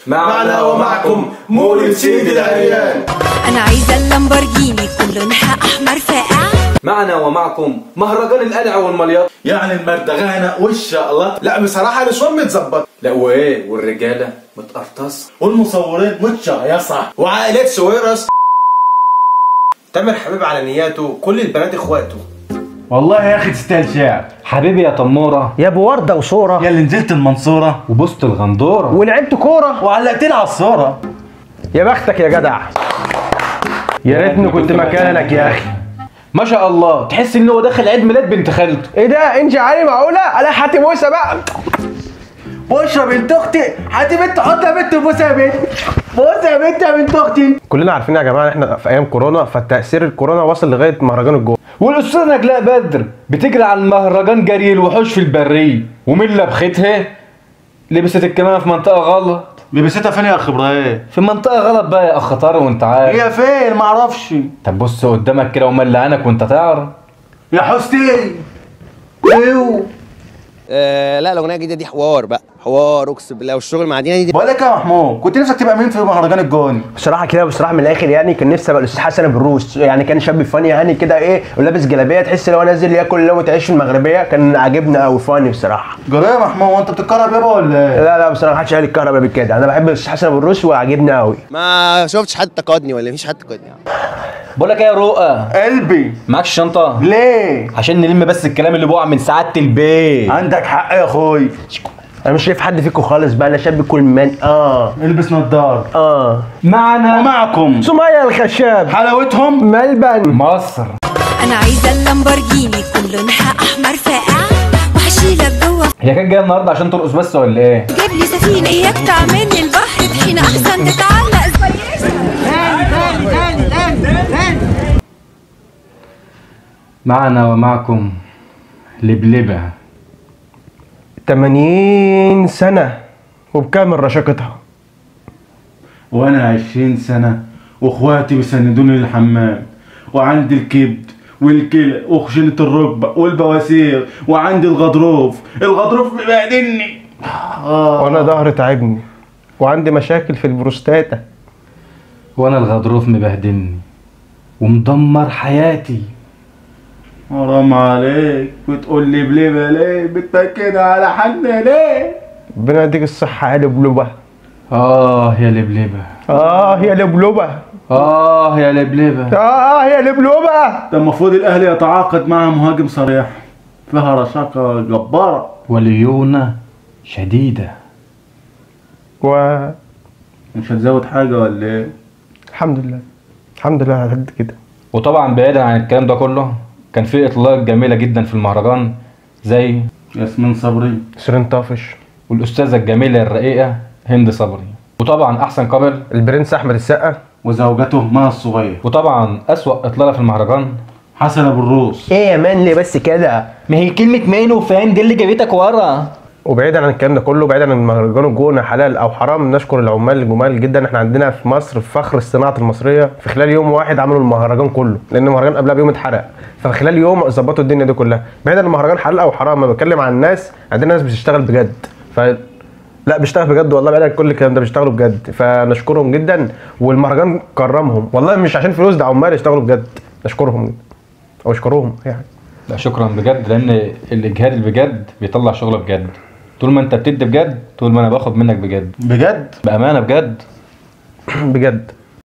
معنا ومعكم مولد سيد العريان انا عايزه اللامبورجيني كل لونها احمر فاقع معنا ومعكم مهرجان القلع والمليط يعني المردغانة والشقلة لا بصراحة النسوان متظبط لا وايه والرجاله متقرطص والمصورين متشهيصة وعائلات سويرس تامر حبيب على نياته كل البنات اخواته والله يا اخي تستاهل شعر حبيبي يا تموره يا ابو ورده وصوره يا اللي نزلت المنصوره وبوست الغندوره ولعبت كوره وعلقت لي على الصوره يا بختك يا جدع يا ريتني كنت مكانك يا اخي ما شاء الله تحس ان هو داخل عيد ميلاد بنت خالته ايه ده انت علي معقوله انا حاتي موسى بقى بشرى بنت اختي هاتي بنت حط يا بنت بوسه يا بنت بوسه يا بنت يا بنت اختي كلنا عارفين يا جماعه احنا في ايام كورونا فالتاثير الكورونا وصل لغايه مهرجان الجو والاستاذه نجلاء بدر بتجري على المهرجان جري الوحوش في البريه ومن لبختها لبست الكمامه في منطقه غلط لبستها فين يا اخ ابراهيم في منطقه غلط بقى يا اخ طارق وانت عارف هي فين ما اعرفش طب بص قدامك كده وملعنك وانت تعرف يا حستي ايوه آه لا الاغنيه الجديده دي حوار بقى حوار اقسم بالله والشغل مع دينا دي بقول لك يا محمود كنت نفسك تبقى مين في مهرجان الجون بصراحه كده بصراحه من الاخر يعني كان نفسي ابقى الاستاذ حسن البروس يعني كان شاب فاني يعني كده ايه ولابس جلابيه تحس ان هو نازل ياكل لقمه عيش في المغربيه كان عاجبنا قوي فاني بصراحه جرى يا محمود وانت بتتكرر يابا ولا ايه لا لا بصراحه محدش قال الكهرباء بالكده انا بحب الاستاذ حسن البروس وعاجبني قوي ما شفتش حد تقادني ولا مفيش حد تقادني بقول لك ايه يا رؤى قلبي معكش شنطه ليه عشان نلم بس الكلام اللي بقع من سعاده البيت عندك حق يا اخوي انا مش شايف حد فيكم خالص بقى انا شاب كل مان اه البس نضاره اه معنا ومعكم سمية الخشاب حلاوتهم ملبن مصر انا عايزه اللامبورجيني كل لونها احمر فاقع وهشيلك جوه هي كانت جايه النهارده عشان ترقص بس ولا ايه جيب لي سفينه اياك تعملي البحر طحينه احسن تتعلق سبايسه معنا ومعكم لبلبه 80 سنة وبكامل رشاقتها وانا عشرين سنة واخواتي بيسندوني للحمام وعندي الكبد والكلى وخشنة الركبة والبواسير وعندي الغضروف الغضروف بيبهدلني وانا ظهري تعبني وعندي مشاكل في البروستاتا وانا الغضروف مبهدلني ومدمر حياتي حرام عليك بتقول لي بليبة ليه بتأكد على حد ليه ربنا يديك الصحة يا لبلبة اه يا لبلبه اه يا لبلبة اه يا لبلبه اه يا لبلبة ده المفروض الاهلي يتعاقد مع مهاجم صريح فيها رشاقة جبارة وليونة شديدة و مش هتزود حاجة ولا ايه؟ الحمد لله الحمد لله على قد كده وطبعا بعيدا عن الكلام ده كله كان في اطلاق جميلة جدا في المهرجان زي ياسمين صبري سيرين طافش والاستاذة الجميلة الرقيقة هند صبري وطبعا احسن كابل البرنس احمد السقا وزوجته مها الصغير وطبعا اسوأ اطلالة في المهرجان حسن ابو الروس ايه يا مان ليه بس كده ما هي كلمة مين وفين دي اللي جابتك ورا وبعيدا عن الكلام ده كله بعيدا عن مهرجان الجونه حلال او حرام نشكر العمال الجمال جدا احنا عندنا في مصر في فخر الصناعه المصريه في خلال يوم واحد عملوا المهرجان كله لان المهرجان قبلها بيوم اتحرق ففي خلال يوم ظبطوا الدنيا دي كلها بعيدا عن المهرجان حلال او حرام انا بتكلم عن الناس عندنا ناس بتشتغل بجد ف لا بيشتغل بجد والله بعيدا عن كل الكلام ده بيشتغلوا بجد فنشكرهم جدا والمهرجان كرمهم والله مش عشان فلوس ده عمال يشتغلوا بجد نشكرهم جدا او اشكرهم يعني لا شكرا بجد لان الاجهاد اللي بجد بيطلع شغل بجد طول ما انت بتدي بجد طول ما انا باخد منك بجد بجد بامانه بجد بجد